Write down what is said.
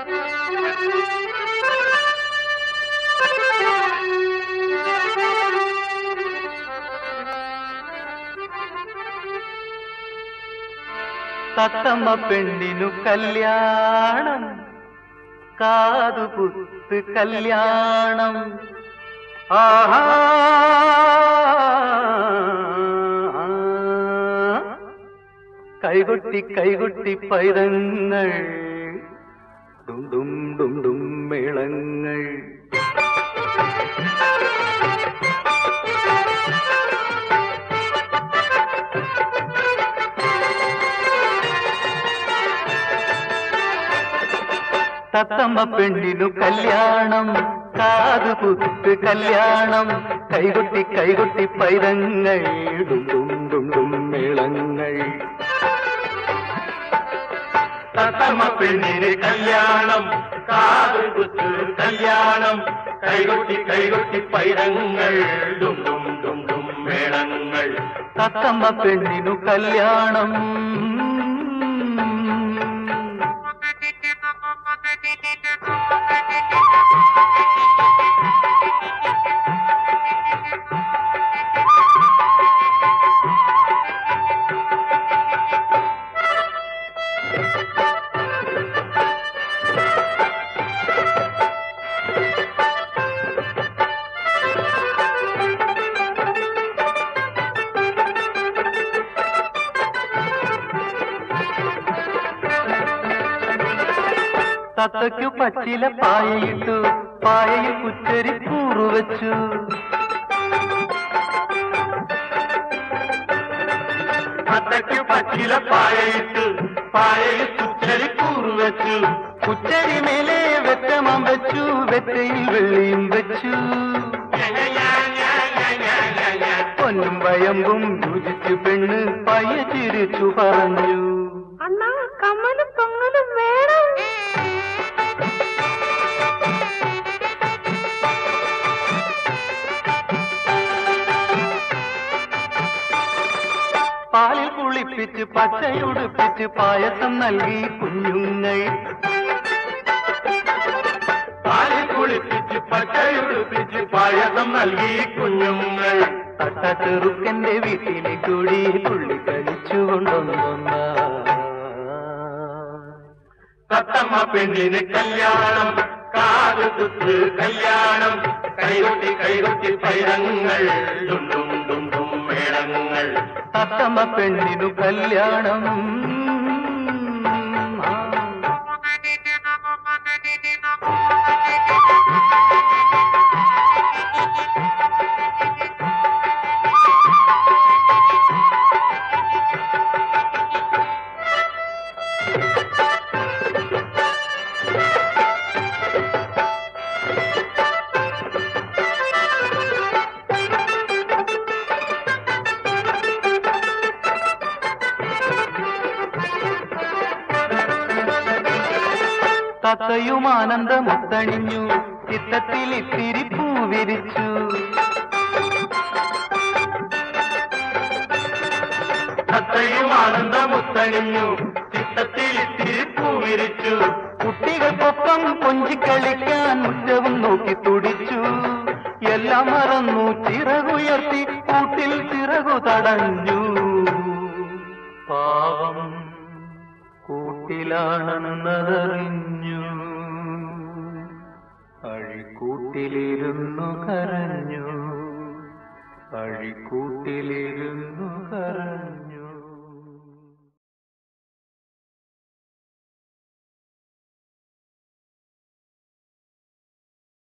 തത്തമ്മ പെണ്ണിനു കല്യാണം കാതുകുത്ത് കല്യാണം ആഹാ കൈകൊട്ടി കൈകൊട്ടി പൈതങ്ങൾ ഡും ഡും ഡും ഡും മേളങ്ങൾ തത്തമ്മ പെണ്ണിനു കല്യാണം കാതുകുത്ത് കല്യാണം കൈകൊട്ടി കൈകൊട്ടി പൈതങ്ങൾ ഡും ഡും ഡും ഡും മേളങ്ങൾ തത്തമ്മ പെണ്ണിന് കല്യാണം കാത് കുത്ത് കല്യാണം കൈകൊട്ടി കൈകൊട്ടി പൈരങ്ങൾ ഡും ഡും ഡും ഡും മേളങ്ങൾ തത്തമ്മ പെണ്ണിനു കല്യാണം തത്തയ്ക്കു പച്ചില പായയിട്ടു പായയിൽ കുച്ചരി കൂറുവച്ചു അത്തയ്ക്ക് പച്ചില പായയിട്ട് പായയിൽ കുച്ചരി കൂറുവെച്ചു കുച്ചരി മേലെ വെറ്റമം വെച്ചു വെറ്റയിൽ വെള്ളിയും വെച്ചു പൊന്നും വയമ്പും രുചിച്ചു പെണ്ണ് പയ്യ ചിരിച്ചു പറഞ്ഞു അണ്ണാ കമ്മലും പൊങ്ങലും വേണം പാലിൽ കുളിപ്പിച്ച് പച്ചയുടുപ്പിച്ച് പായസം നൽകി കുഞ്ഞുങ്ങൾ പാലിൽ കുളിപ്പിച്ച് പച്ചയുടുപ്പിച്ച് പായസം നൽകി കുഞ്ഞുങ്ങൾ തട്ട ചെറുക്കന്റെ വീട്ടിലെ കൂടി തുള്ളി കഴിച്ചു കൊണ്ടൊന്നൊന്ന തത്തമ്മ പെണ്ണിന് കല്യാണം കാത് കുത്ത് കല്യാണം കൈകൊട്ടി കൈകൊട്ടി പൈരങ്ങൾ ഡും ഡും ഡും ഡും മേളങ്ങൾ തത്തമ്മ പെണ്ണിനു കല്യാണം ആ. തത്തയും ആനന്ദമുത്തണിഞ്ഞു ചിത്തത്തിൽ ഇത്തിരി പൂ വിരിച്ചു തത്തയും ആനന്ദമുത്തണിഞ്ഞു ചിത്തത്തിൽ ഇത്തിരി പൂവിരിച്ചു കുട്ടികൾക്കൊപ്പം കൊഞ്ചിക്കളിക്കാൻ മുറ്റവും നോക്കി തുടിച്ചു എല്ലാം മറന്നു ചിറകുയർത്തി കൂട്ടിൽ ചിറകു തടഞ്ഞു പാവം കൂട്ടിലാണെന്നതറിഞ്ഞു അഴിക്കൂട്ടിലിരുന്നു കരഞ്ഞു അഴിക്കൂട്ടിലിരുന്നു കരഞ്ഞു